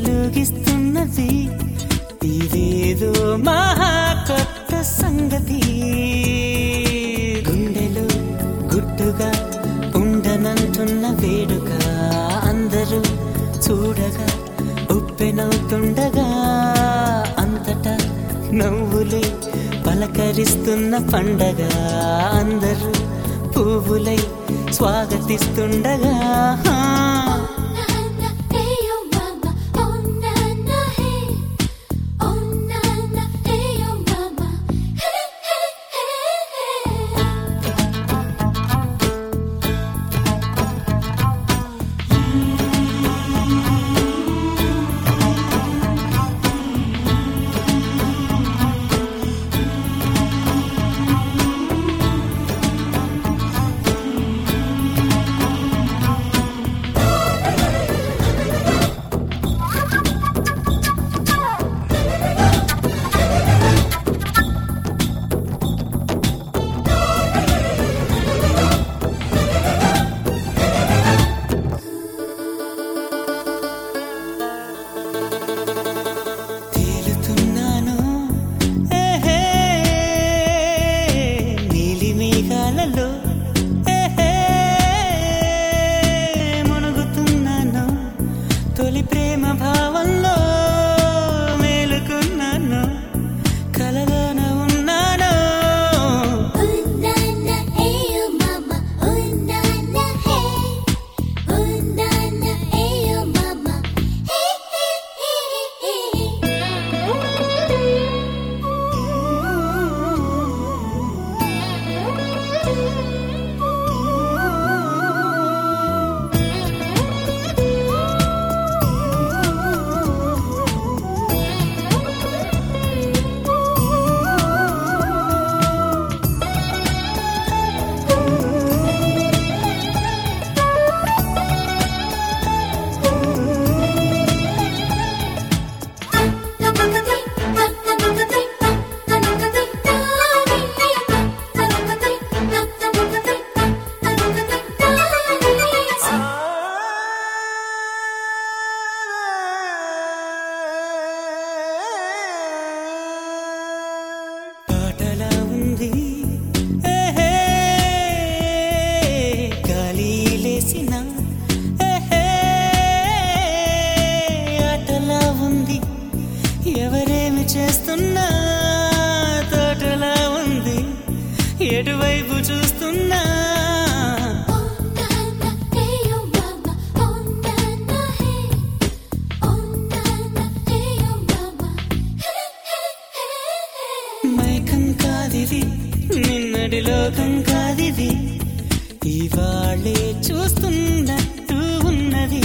ఉయ్యలలుగిస్తున్నది ఇదేదో మహా కొత్త సంగతి గుండెలు గుట్టుగా ఉండనంటున్న వేడుక అందరూ చూడగా ఉప్పెనవుతుండగా అంతటా నవ్వులే పలకరిస్తున్న పండగ అందరూ పువ్వులై స్వాగతిస్తుండగా Nana, hey yo mama, oh nana hey, oh nana, hey yo mama, hey hey hey hey. తేలుతున్నాను ఏహే, నీలి మేఘాలలో ఏహే, మునుగుతున్నాను తొలి ప్రేమ భావంలో మేలుకున్నాను కలలోన ఉన్నాను Oh nana, hey yo mama, oh nana hey, oh nana, hey yo mama, hey hey hey hey. పాటలా ఉంది ఏహే, గాలి లేసిన ఏహే, ఆటలా ఉంది ఎవరేమి చేస్తున్నా తోటలా ఉంది ఎటువైపు చూస్తున్నా మైకం కాదిది నిన్నటి లోకం కాదిది ఇవాళే చూస్తున్నట్టు ఉన్నది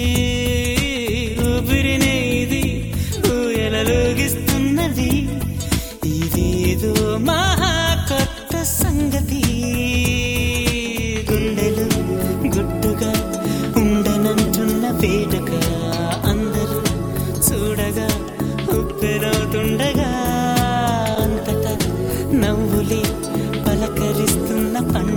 ఊపిరినే ఇది ఊయలలోగిస్తున్నది ఇదేదో మహా కొత్త సంగతి గుండెలు గుట్టుగా ఉండనంటున్న వేడుక అందరూ చూడగా ఉప్పెనవుతుండగా అంతటా నవ్వులే పలకరిస్తున్న పండుగ